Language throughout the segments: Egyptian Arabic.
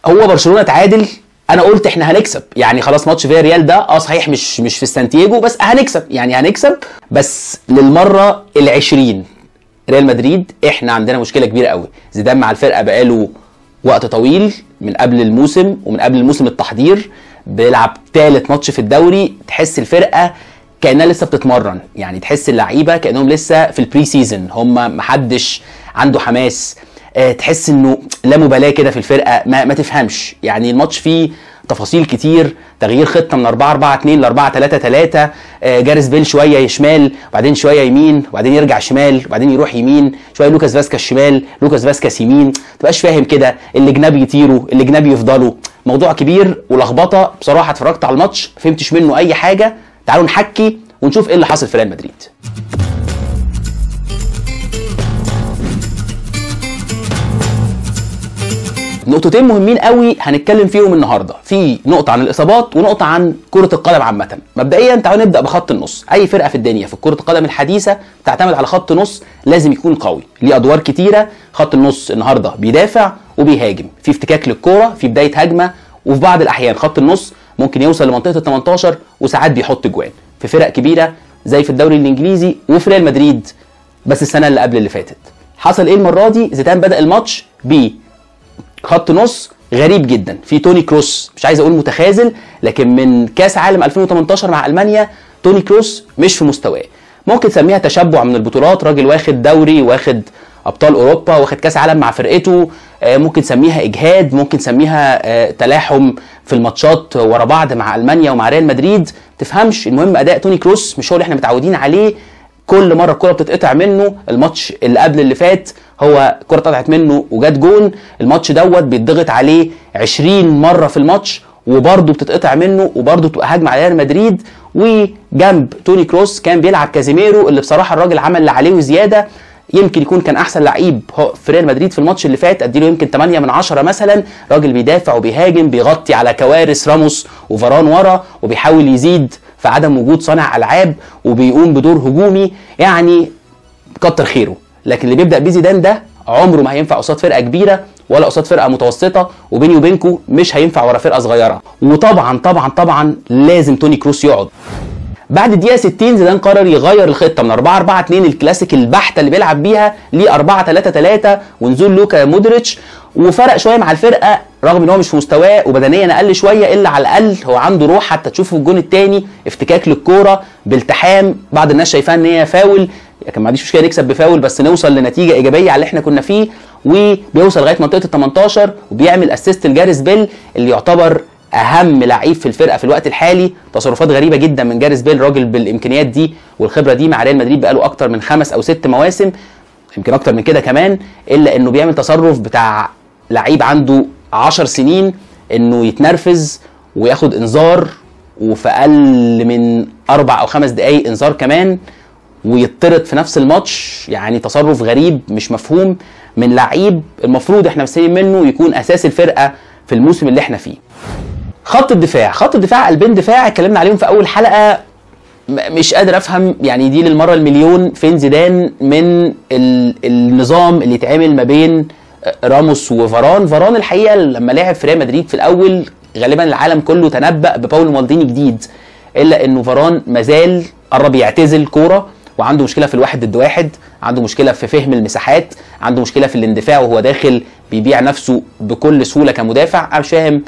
هو برشلونه تعادل انا قلت احنا هنكسب يعني خلاص ماتش فيا ريال ده اه صحيح مش مش في سانتياجو بس هنكسب يعني هنكسب بس للمره العشرين ريال مدريد احنا عندنا مشكله كبيره قوي زيدان مع الفرقه بقاله وقت طويل من قبل الموسم ومن قبل الموسم التحضير بيلعب ثالث ماتش في الدوري تحس الفرقه كانها لسه بتتمرن يعني تحس اللعيبه كانهم لسه في البري سيزون هم محدش عنده حماس آه، تحس انه لا مبالاه كده في الفرقه ما, ما تفهمش يعني الماتش فيه تفاصيل كتير تغيير خطه من 4 4 2 ل 4 3 3 آه، جاريس بيل شويه شمال وبعدين شويه يمين وبعدين يرجع شمال وبعدين يروح يمين شويه لوكاس فاسكاس شمال لوكاس فاسكاس يمين ما تبقاش فاهم كده اللي جناب يطيروا اللي جناب يفضلوا موضوع كبير ولخبطه بصراحه اتفرجت على الماتش ما فهمتش منه اي حاجه تعالوا نحكي ونشوف ايه اللي حصل في ريال مدريد نقطتين مهمين قوي هنتكلم فيهم النهارده في نقطه عن الاصابات ونقطه عن كره القدم عامه مبدئيا تعالوا نبدا بخط النص اي فرقه في الدنيا في كره القدم الحديثه بتعتمد على خط نص لازم يكون قوي ليه ادوار كتيره خط النص النهارده بيدافع وبيهاجم في افتكاك للكوره في بدايه هجمه وفي بعض الاحيان خط النص ممكن يوصل لمنطقه ال 18 وساعات بيحط جوان في فرق كبيره زي في الدوري الانجليزي وفي ريال مدريد بس السنه اللي قبل اللي فاتت حصل ايه المره دي زيدان بدا الماتش ب خط نص غريب جدا في توني كروس مش عايز اقول متخاذل لكن من كاس عالم 2018 مع المانيا توني كروس مش في مستواه ممكن تسميها تشبع من البطولات راجل واخد دوري واخد ابطال اوروبا واخد كاس عالم مع فرقته آه، ممكن تسميها اجهاد ممكن تسميها آه، تلاحم في الماتشات ورا بعض مع المانيا ومع ريال مدريد تفهمش المهم اداء توني كروس مش هو اللي احنا متعودين عليه كل مره الكره بتتقطع منه الماتش اللي قبل اللي فات هو الكره اتقطعت منه وجات جون الماتش دوت بيتضغط عليه 20 مره في الماتش وبرضه بتتقطع منه وبرضه تبقى هجمه على ريال مدريد وجنب توني كروس كان بيلعب كازيميرو اللي بصراحه الراجل عمل اللي عليه وزياده يمكن يكون كان احسن لعيب هو في ريال مدريد في الماتش اللي فات اديله يمكن 8 من 10 مثلا راجل بيدافع وبيهاجم بيغطي على كوارث راموس وفاران ورا وبيحاول يزيد في عدم وجود صانع العاب وبيقوم بدور هجومي يعني كتر خيره لكن اللي بيبدا بيه زيدان ده عمره ما هينفع قصاد فرقه كبيره ولا قصاد فرقه متوسطه وبيني وبينكم مش هينفع ورا فرقه صغيره وطبعا طبعا طبعا لازم توني كروس يقعد بعد الدقيقه 60 زيدان قرر يغير الخطه من 4 4 2 الكلاسيك البحته اللي بيلعب بيها ل 4 3 3 ونزول لوكا مودريتش وفرق شويه مع الفرقه رغم ان هو مش في مستواه وبدنيا اقل شويه الا على الاقل هو عنده روح حتى تشوفه في الجون الثاني افتكاك للكوره بالتحام بعض الناس شايفاها ان هي فاول لكن ما عنديش مشكله نكسب بفاول بس نوصل لنتيجه ايجابيه على اللي احنا كنا فيه وبيوصل لغايه منطقه ال 18 وبيعمل اسيست لجاريس بيل اللي يعتبر اهم لعيب في الفرقه في الوقت الحالي تصرفات غريبه جدا من جاريس بيل راجل بالامكانيات دي والخبره دي مع ريال مدريد بقاله اكتر من خمس او ست مواسم يمكن اكتر من كده كمان الا انه بيعمل تصرف بتاع لعيب عنده 10 سنين انه يتنرفز وياخد انذار وفي اقل من اربع او خمس دقائق انذار كمان ويطرد في نفس الماتش يعني تصرف غريب مش مفهوم من لعيب المفروض احنا مستنيين منه يكون اساس الفرقه في الموسم اللي احنا فيه خط الدفاع خط الدفاع قلبين دفاع اتكلمنا عليهم في اول حلقه م- مش قادر افهم يعني دي للمره المليون فين زيدان من ال- النظام اللي يتعمل ما بين راموس وفاران فاران الحقيقه لما لعب في ريال مدريد في الاول غالبا العالم كله تنبأ بباولو مالديني جديد الا انه فاران مازال قرب يعتزل كوره وعنده مشكله في الواحد ضد واحد عنده مشكله في فهم المساحات عنده مشكله في الاندفاع وهو داخل بيبيع نفسه بكل سهوله كمدافع انا مش فاهم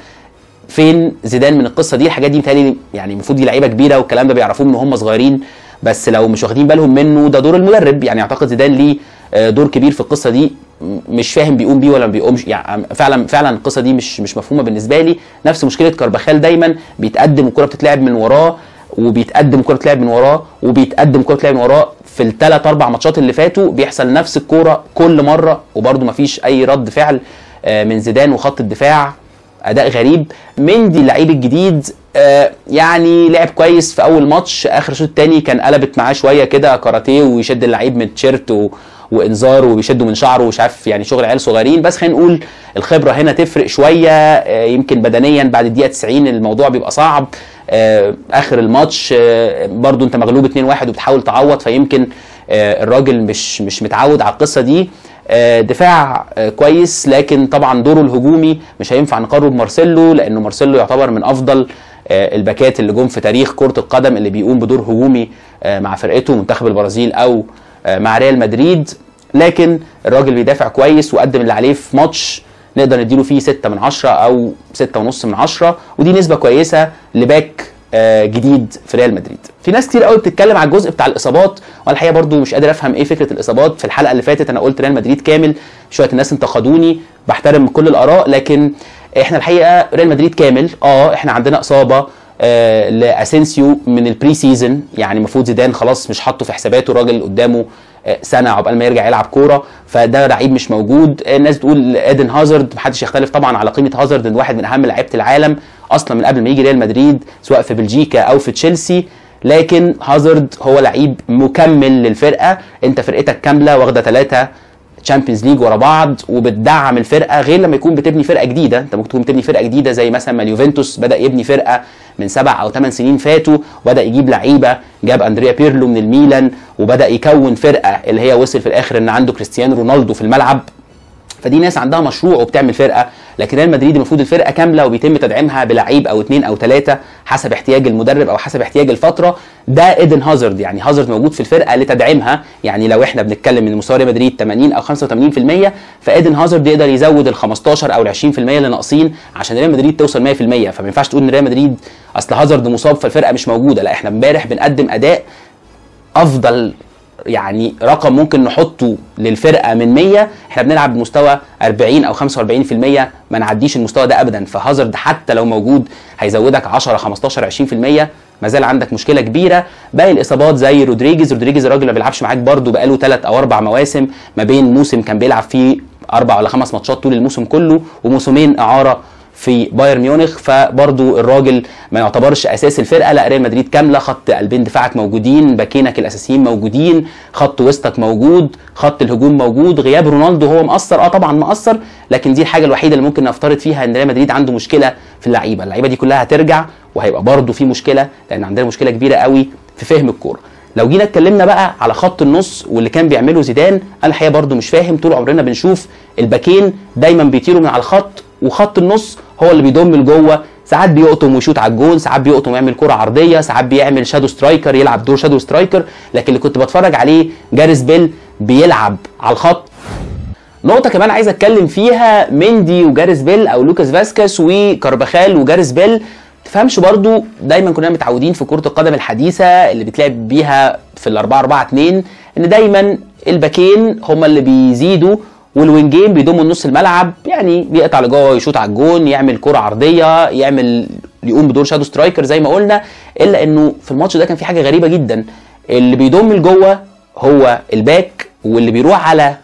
فين زيدان من القصه دي الحاجات دي بتهيألي يعني المفروض دي لعيبه كبيره والكلام ده بيعرفوه من هم صغيرين بس لو مش واخدين بالهم منه ده دور المدرب يعني اعتقد زيدان ليه آه، دور كبير في القصه دي م- مش فاهم بيقوم بيه ولا ما بيقومش يعني فعلا فعلا القصه دي مش مش مفهومه بالنسبه لي نفس مشكله كارباخال دايما بيتقدم والكره بتتلعب من وراه وبيتقدم الكره بتتلعب من وراه وبيتقدم الكره بتتلعب من وراه في الثلاث اربع ماتشات اللي فاتوا بيحصل نفس الكوره كل مره وبرده مفيش اي رد فعل آه، من زيدان وخط الدفاع اداء غريب مندي اللعيب الجديد آه، يعني لعب كويس في اول ماتش اخر الشوط الثاني كان قلبت معاه شويه كده كاراتيه ويشد اللعيب من التيشيرت و... وانذار وبيشده من شعره ومش عارف يعني شغل عيال صغيرين بس خلينا نقول الخبره هنا تفرق شويه آه، يمكن بدنيا بعد الدقيقه 90 الموضوع بيبقى صعب آه، اخر الماتش آه، برضو انت مغلوب 2-1 وبتحاول تعوض فيمكن آه، الراجل مش مش متعود على القصه دي آه، دفاع آه، كويس لكن طبعا دوره الهجومي مش هينفع نقارنه بمارسيلو لانه مارسيلو يعتبر من افضل آه، الباكات اللي جم في تاريخ كره القدم اللي بيقوم بدور هجومي آه، مع فرقته منتخب البرازيل او آه، مع ريال مدريد لكن الراجل بيدافع كويس وقدم اللي عليه في ماتش نقدر نديله فيه 6 من 10 او 6 ونص من 10 ودي نسبه كويسه لباك آه، جديد في ريال مدريد في ناس كتير قوي بتتكلم على الجزء بتاع الاصابات وانا الحقيقه برضو مش قادر افهم ايه فكره الاصابات في الحلقه اللي فاتت انا قلت ريال مدريد كامل شويه الناس انتقدوني بحترم كل الاراء لكن احنا الحقيقه ريال مدريد كامل اه احنا عندنا اصابه آه لاسينسيو من البري سيزون يعني المفروض زيدان خلاص مش حاطه في حساباته الراجل قدامه آه، سنه عقبال ما يرجع يلعب كوره فده لعيب مش موجود الناس بتقول ايدن هازارد محدش يختلف طبعا على قيمه هازارد انه واحد من اهم لعيبه العالم اصلا من قبل ما يجي ريال مدريد سواء في بلجيكا او في تشيلسي لكن هازارد هو لعيب مكمل للفرقه انت فرقتك كامله واخده ثلاثه تشامبيونز ليج ورا بعض وبتدعم الفرقه غير لما يكون بتبني فرقه جديده انت ممكن تكون بتبني فرقه جديده زي مثلا ما اليوفنتوس بدا يبني فرقه من سبع او ثمان سنين فاتوا وبدا يجيب لعيبه جاب اندريا بيرلو من الميلان وبدا يكون فرقه اللي هي وصل في الاخر ان عنده كريستيانو رونالدو في الملعب فدي ناس عندها مشروع وبتعمل فرقه لكن ريال مدريد المفروض الفرقه كامله وبيتم تدعيمها بلعيب او اثنين او ثلاثه حسب احتياج المدرب او حسب احتياج الفتره ده ايدن هازارد يعني هازارد موجود في الفرقه لتدعيمها يعني لو احنا بنتكلم من مستوى ريال مدريد 80 او 85% فايدن هازارد يقدر يزود ال 15 او ال 20% اللي ناقصين عشان ريال مدريد توصل 100% فما ينفعش تقول ان ريال مدريد اصل هازارد مصاب فالفرقه مش موجوده لا احنا امبارح بنقدم اداء افضل يعني رقم ممكن نحطه للفرقه من 100 احنا بنلعب بمستوى 40 او 45% ما نعديش المستوى ده ابدا فهازارد حتى لو موجود هيزودك 10 15 20% ما زال عندك مشكله كبيره باقي الاصابات زي رودريجيز رودريجيز الراجل ما بيلعبش معاك برده بقاله 3 او 4 مواسم ما بين موسم كان بيلعب فيه اربع ولا خمس ماتشات طول الموسم كله وموسمين اعاره في بايرن ميونخ فبرضو الراجل ما يعتبرش اساس الفرقه لا ريال مدريد كامله خط قلبين دفاعك موجودين باكينك الاساسيين موجودين خط وسطك موجود خط الهجوم موجود غياب رونالدو هو مقصر اه طبعا مقصر لكن دي الحاجه الوحيده اللي ممكن نفترض فيها ان ريال مدريد عنده مشكله في اللعيبه اللعيبه دي كلها هترجع وهيبقى برضو في مشكله لان عندنا مشكله كبيره قوي في فهم الكوره لو جينا اتكلمنا بقى على خط النص واللي كان بيعمله زيدان انا الحقيقه برضو مش فاهم طول عمرنا بنشوف الباكين دايما بيطيروا من على الخط وخط النص هو اللي بيضم لجوه ساعات بيقطم ويشوط على الجون ساعات بيقطم ويعمل كره عرضيه ساعات بيعمل شادو سترايكر يلعب دور شادو سترايكر لكن اللي كنت بتفرج عليه جاريس بيل بيلعب على الخط نقطة كمان عايز اتكلم فيها مندي وجاريس بيل او لوكاس فاسكاس وكارباخال وجاريس بيل تفهمش برضو دايما كنا متعودين في كرة القدم الحديثة اللي بتلعب بيها في الأربعة أربعة اتنين إن دايما الباكين هما اللي بيزيدوا والوينجين بيضموا نص الملعب يعني بيقطع لجوه يشوط على الجون يعمل كرة عرضية يعمل يقوم بدور شادو سترايكر زي ما قلنا إلا إنه في الماتش ده كان في حاجة غريبة جدا اللي بيضم لجوه هو الباك واللي بيروح على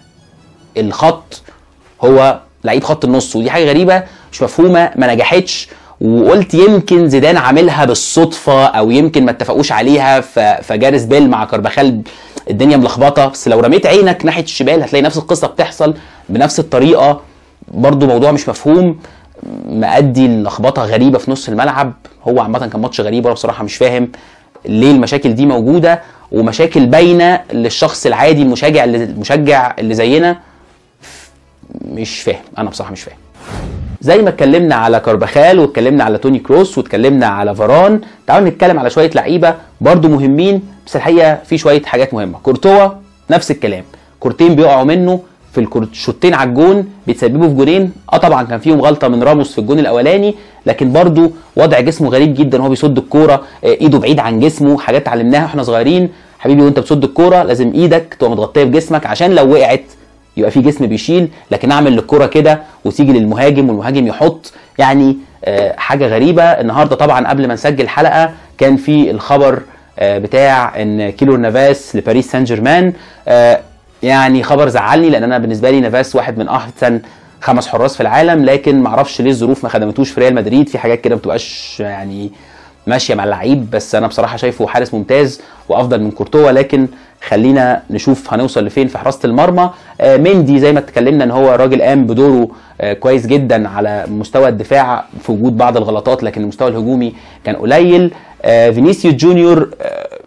الخط هو لعيب خط النص ودي حاجه غريبه مش مفهومه ما نجحتش وقلت يمكن زيدان عاملها بالصدفه او يمكن ما اتفقوش عليها ف- فجاريس بيل مع كارباخال الدنيا ملخبطه بس لو رميت عينك ناحيه الشمال هتلاقي نفس القصه بتحصل بنفس الطريقه برضو موضوع مش مفهوم مأدي لخبطه غريبه في نص الملعب هو عامه كان ماتش غريب وانا بصراحه مش فاهم ليه المشاكل دي موجوده ومشاكل باينه للشخص العادي المشجع اللي المشجع اللي زينا مش فاهم انا بصراحه مش فاهم زي ما اتكلمنا على كارباخال واتكلمنا على توني كروس واتكلمنا على فاران تعالوا نتكلم على شويه لعيبه برضو مهمين بس الحقيقه في شويه حاجات مهمه كورتوا نفس الكلام كورتين بيقعوا منه في الشوطين على الجون بيتسببوا في جونين اه طبعا كان فيهم غلطه من راموس في الجون الاولاني لكن برضو وضع جسمه غريب جدا وهو بيصد الكوره آه، ايده بعيد عن جسمه حاجات اتعلمناها واحنا صغيرين حبيبي وانت بتصد الكوره لازم ايدك تبقى متغطيه بجسمك عشان لو وقعت يبقى في جسم بيشيل لكن اعمل للكره كده وتيجي للمهاجم والمهاجم يحط يعني آه، حاجه غريبه النهارده طبعا قبل ما نسجل حلقه كان في الخبر آه، بتاع ان كيلور نافاس لباريس سان جيرمان آه، يعني خبر زعلني لان انا بالنسبه لي نافاس واحد من احسن خمس حراس في العالم لكن معرفش ليه الظروف ما خدمتوش في ريال مدريد في حاجات كده ما بتبقاش يعني ماشيه مع اللعيب بس انا بصراحه شايفه حارس ممتاز وافضل من كورتوا لكن خلينا نشوف هنوصل لفين في حراسه المرمى آه، مندي زي ما اتكلمنا ان هو راجل قام بدوره آه، كويس جدا على مستوى الدفاع في وجود بعض الغلطات لكن المستوى الهجومي كان قليل آه، فينيسيوس جونيور آه،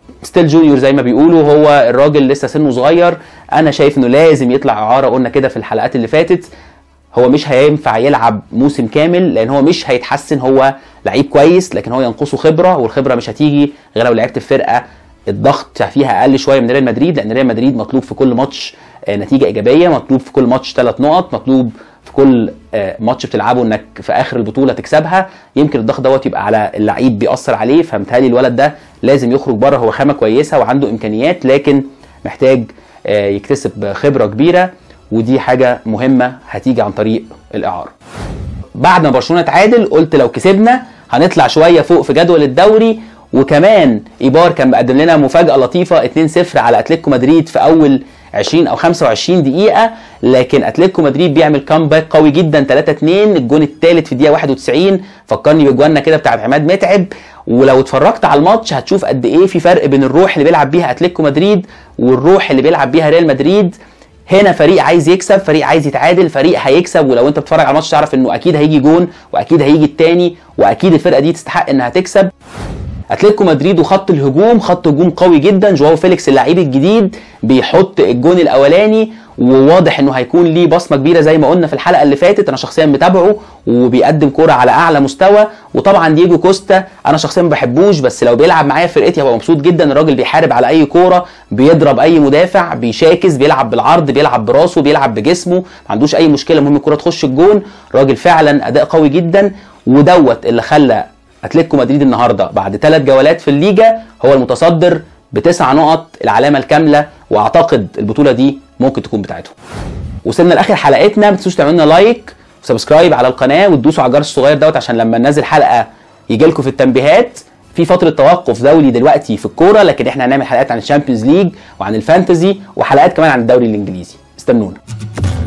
ستيل جونيور زي ما بيقولوا هو الراجل لسه سنه صغير انا شايف انه لازم يطلع اعاره قلنا كده في الحلقات اللي فاتت هو مش هينفع يلعب موسم كامل لان هو مش هيتحسن هو لعيب كويس لكن هو ينقصه خبره والخبره مش هتيجي غير لو لعبت في فرقه الضغط فيها اقل شويه من ريال مدريد لان ريال مدريد مطلوب في كل ماتش آه، نتيجه ايجابيه مطلوب في كل ماتش ثلاث نقط مطلوب في كل آه، ماتش بتلعبه انك في اخر البطوله تكسبها يمكن الضغط دوت يبقى على اللعيب بيأثر عليه فمتهيألي الولد ده لازم يخرج بره هو خامه كويسه وعنده امكانيات لكن محتاج آه، يكتسب خبره كبيره ودي حاجه مهمه هتيجي عن طريق الاعاره بعد ما برشلونه اتعادل قلت لو كسبنا هنطلع شويه فوق في جدول الدوري وكمان ايبار كان مقدم لنا مفاجاه لطيفه 2-0 على اتلتيكو مدريد في اول 20 او 25 دقيقه لكن اتلتيكو مدريد بيعمل كامباك قوي جدا 3-2 الجون الثالث في الدقيقه 91 فكرني بجوانا كده بتاعت عماد متعب ولو اتفرجت على الماتش هتشوف قد ايه في فرق بين الروح اللي بيلعب بيها اتلتيكو مدريد والروح اللي بيلعب بيها ريال مدريد هنا فريق عايز يكسب فريق عايز يتعادل فريق هيكسب ولو انت بتتفرج على الماتش تعرف انه اكيد هيجي جون واكيد هيجي التاني واكيد الفرقه دي تستحق انها تكسب اتلتيكو مدريد وخط الهجوم خط هجوم قوي جدا جواو فيليكس اللعيب الجديد بيحط الجون الاولاني وواضح انه هيكون ليه بصمه كبيره زي ما قلنا في الحلقه اللي فاتت انا شخصيا متابعه وبيقدم كوره على اعلى مستوى وطبعا دييجو كوستا انا شخصيا ما بحبوش بس لو بيلعب معايا في فرقتي هبقى مبسوط جدا الراجل بيحارب على اي كوره بيضرب اي مدافع بيشاكس بيلعب بالعرض بيلعب براسه بيلعب بجسمه ما عندوش اي مشكله المهم الكوره تخش الجون راجل فعلا اداء قوي جدا ودوت اللي خلى اتلتيكو مدريد النهارده بعد ثلاث جولات في الليجا هو المتصدر بتسع نقط العلامه الكامله واعتقد البطوله دي ممكن تكون بتاعتهم وصلنا لاخر حلقتنا ما تنسوش تعملوا لنا لايك وسبسكرايب على القناه وتدوسوا على الجرس الصغير دوت عشان لما ننزل حلقه يجي لكم في التنبيهات في فتره توقف دولي دلوقتي في الكوره لكن احنا هنعمل حلقات عن الشامبيونز ليج وعن الفانتزي وحلقات كمان عن الدوري الانجليزي استنونا